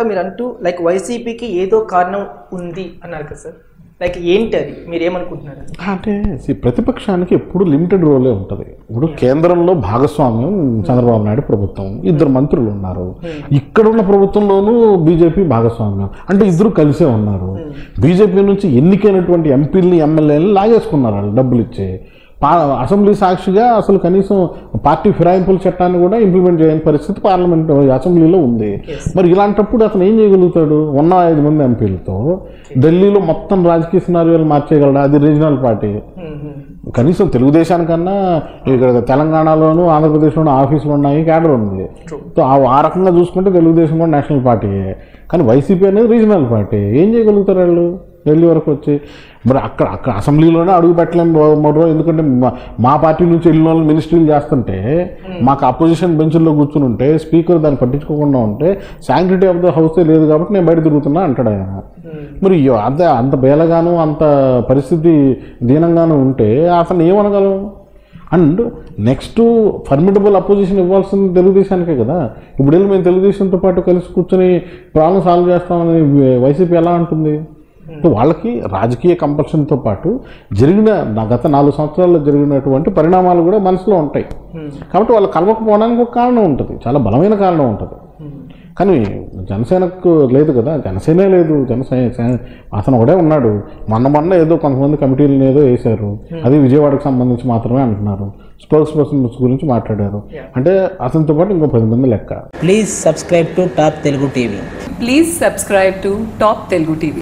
మీరు అంటూ లైక్ వైసీపీకి ఏదో కారణం ఉంది అన్నారు కదా సార్ లైక్ ఏంటి అది మీరు ఏమనుకుంటున్నారు అంటే see, ప్రతిపక్షానికి ఎప్పుడు లిమిటెడ్ రోలే ఉంటుంది ఇప్పుడు కేంద్రంలో భాగస్వామ్యం చంద్రబాబు నాయుడు ప్రభుత్వం ఇద్దరు మంత్రులు ఉన్నారు ఇక్కడ ఉన్న ప్రభుత్వంలోనూ బీజేపీ భాగస్వామ్యం అంటే ఇద్దరు కలిసే ఉన్నారు బీజేపీ నుంచి ఎన్నికైనటువంటి ఎంపీలని ఎమ్మెల్యేలని లాగేసుకున్నారు వాళ్ళు డబ్బులు ఇచ్చి పా అసెంబ్లీ సాక్షిగా అసలు కనీసం పార్టీ ఫిరాయింపుల చట్టాన్ని కూడా ఇంప్లిమెంట్ చేయని పరిస్థితి పార్లమెంట్ అసెంబ్లీలో ఉంది మరి ఇలాంటప్పుడు అతను ఏం చేయగలుగుతాడు ఉన్న ఐదు మంది ఎంపీలతో ఢిల్లీలో మొత్తం రాజకీయ సినారియోలు మార్చేయగలడా అది రీజనల్ పార్టీ కనీసం తెలుగుదేశానికన్నా ఇక్కడ తెలంగాణలోను ఆంధ్రప్రదేశ్లోను ఆఫీసులు ఉన్నాయి క్యాడర్ ఉంది సో ఆ- ఆ రకంగా చూసుకుంటే తెలుగుదేశం కూడా నేషనల్ పార్టీయే కానీ వైసీపీ అనేది రీజనల్ పార్టీ ఏం చేయగలుగుతారు వాళ్ళు ఢిల్లీ వరకు వచ్చి మరి అక్కడ అక్కడ అసెంబ్లీలోనే అడుగు పెట్టలేము మరో- మరో ఎందుకంటే మా- మా పార్టీ నుంచి వెళ్ళిన వాళ్ళు మినిస్ట్రీలు చేస్తుంటే మాకు అపోజిషన్ బెంచ్లో కూర్చుని ఉంటే స్పీకర్ దాన్ని పట్టించుకోకుండా ఉంటే శాంక్టిటీ ఆఫ్ ద హౌస్ లేదు కాబట్టి నేను బయట తిరుగుతున్నా అంటాడు ఆయన మరి ఇయ్యో అంత అంత బేలగాను అంత పరిస్థితి దీనంగాను ఉంటే అతను ఏమనగలం అండ్ నెక్స్ట్ ఫర్మిడబుల్ అపోజిషన్ ఇవ్వాల్సింది తెలుగుదేశానికే కదా ఇప్పుడు వెళ్ళి మేము తెలుగుదేశంతో పాటు కలిసి కూర్చొని ప్రాబ్లం సాల్వ్ చేస్తామని వైసీపీ ఎలా అంటుంది అంటే వాళ్ళకి రాజకీయ కంపల్షన్తో పాటు జరిగిన నా గత నాలుగు సంవత్సరాల్లో జరిగినటువంటి పరిణామాలు కూడా మనసులో ఉంటాయి కాబట్టి వాళ్ళు కలవకపోవడానికి ఒక కారణం ఉంటుంది చాలా బలమైన కారణం ఉంటుంది కానీ జనసేనకు లేదు కదా జనసేనే లేదు జనసేన అతను ఒకడే ఉన్నాడు మొన్న మొన్న ఏదో కొంతమంది కమిటీలను ఏదో వేశారు అది విజయవాడకు సంబంధించి మాత్రమే అంటున్నారు స్పోక్స్ పర్సన్స్ గురించి మాట్లాడారు అంటే అతనితో పాటు ఇంకో పది మంది లెక్క Please subscribe to Top Telugu TV. Please subscribe to Top Telugu TV.